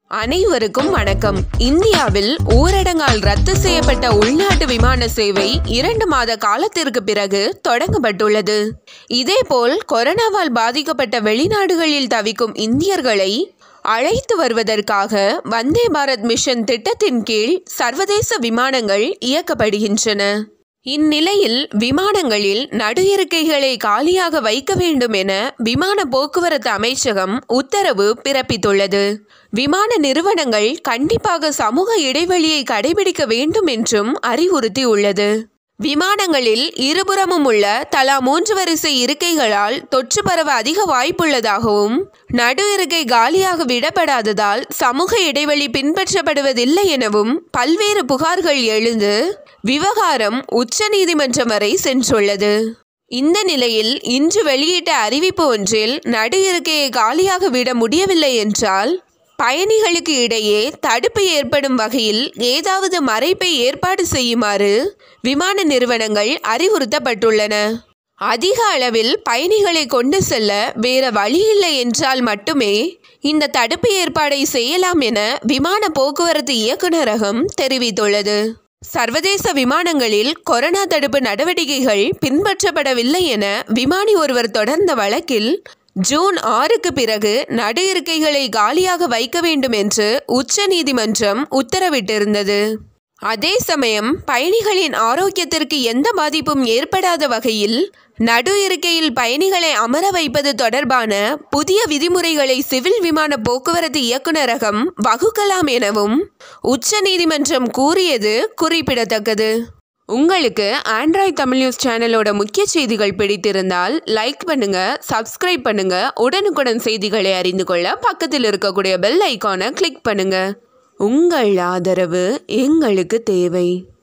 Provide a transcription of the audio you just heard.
அனைவருக்கும் வணக்கம் இந்தியாவில் ஊரடங்கால் ரத்து செய்யப்பட்ட உள்நாட்டு விமான சேவை இரண்டு மாத காலத்திற்கு பிறகு தொடங்கப்பட்டுள்ளது இதேபோல் கொரோனாவால் பாதிக்கப்பட்ட வெளிநாடுகளில் தவிக்கும் இந்தியர்களை அழைத்து வருவதற்காக வந்தே பாரத் மிஷன் திட்டத்தின் கீழ் சர்வதேச விமானங்கள் இயக்கப்படுகின்றன இந்நிலையில் விமானங்களில் நடு இருக்கைகளை காலியாக வைக்க வேண்டும் என விமான போக்குவரத்து அமைச்சகம் உத்தரவு பிறப்பித்துள்ளது விமான நிறுவனங்கள் கண்டிப்பாக சமூக இடைவெளியை கடைபிடிக்க வேண்டும் என்றும் அறிவுறுத்தியுள்ளது விமானங்களில் இருபுறமும் உள்ள தலா மூன்று வரிசை இருக்கைகளால் தொற்று பரவ அதிக வாய்ப்புள்ளதாகவும் நடு இருக்கை காலியாக விடப்படாததால் சமூக இடைவெளி பின்பற்றப்படுவதில்லை எனவும் பல்வேறு புகார்கள் எழுந்து விவகாரம் உச்சநீதிமன்றம் வரை சென்றுள்ளது இந்த நிலையில் இன்று வெளியிட்ட அறிவிப்பு ஒன்றில் நடு இருக்கையை காலியாக விட முடியவில்லை என்றால் பயணிகளுக்கு இடையே தடுப்பு ஏற்படும் வகையில் ஏதாவது மறைப்பை ஏற்பாடு செய்யுமாறு விமான நிறுவனங்கள் அறிவுறுத்தப்பட்டுள்ளன அதிக அளவில் பயணிகளை கொண்டு செல்ல வேற வழியில்லை என்றால் மட்டுமே இந்த தடுப்பு ஏற்பாடை செய்யலாம் என விமான போக்குவரத்து இயக்குநரகம் தெரிவித்துள்ளது சர்வதேச விமானங்களில் கொரோனா தடுப்பு நடவடிக்கைகள் பின்பற்றப்படவில்லை என விமானி ஒருவர் தொடர்ந்த வழக்கில் ஜூன் ஆறுக்கு பிறகு நடு இருக்கைகளை காலியாக வைக்க வேண்டும் என்று உச்சநீதிமன்றம் உத்தரவிட்டிருந்தது அதே சமயம் பயணிகளின் ஆரோக்கியத்திற்கு எந்த பாதிப்பும் ஏற்படாத வகையில் நடு இருக்கையில் பயணிகளை அமர வைப்பது தொடர்பான புதிய விதிமுறைகளை சிவில் விமான போக்குவரத்து இயக்குநரகம் வகுக்கலாம் எனவும் உச்சநீதிமன்றம் கூறியது குறிப்பிடத்தக்கது உங்களுக்கு ஆண்ட்ராய்ட் தமிழ் நியூஸ் சேனலோட முக்கிய செய்திகள் பிடித்திருந்தால் லைக் பண்ணுங்க சப்ஸ்கிரைப் பண்ணுங்க உடனுக்குடன் செய்திகளை அறிந்து கொள்ள பக்கத்தில் இருக்கக்கூடிய பெல் ஐக்கானை கிளிக் பண்ணுங்க உங்கள் ஆதரவு எங்களுக்கு தேவை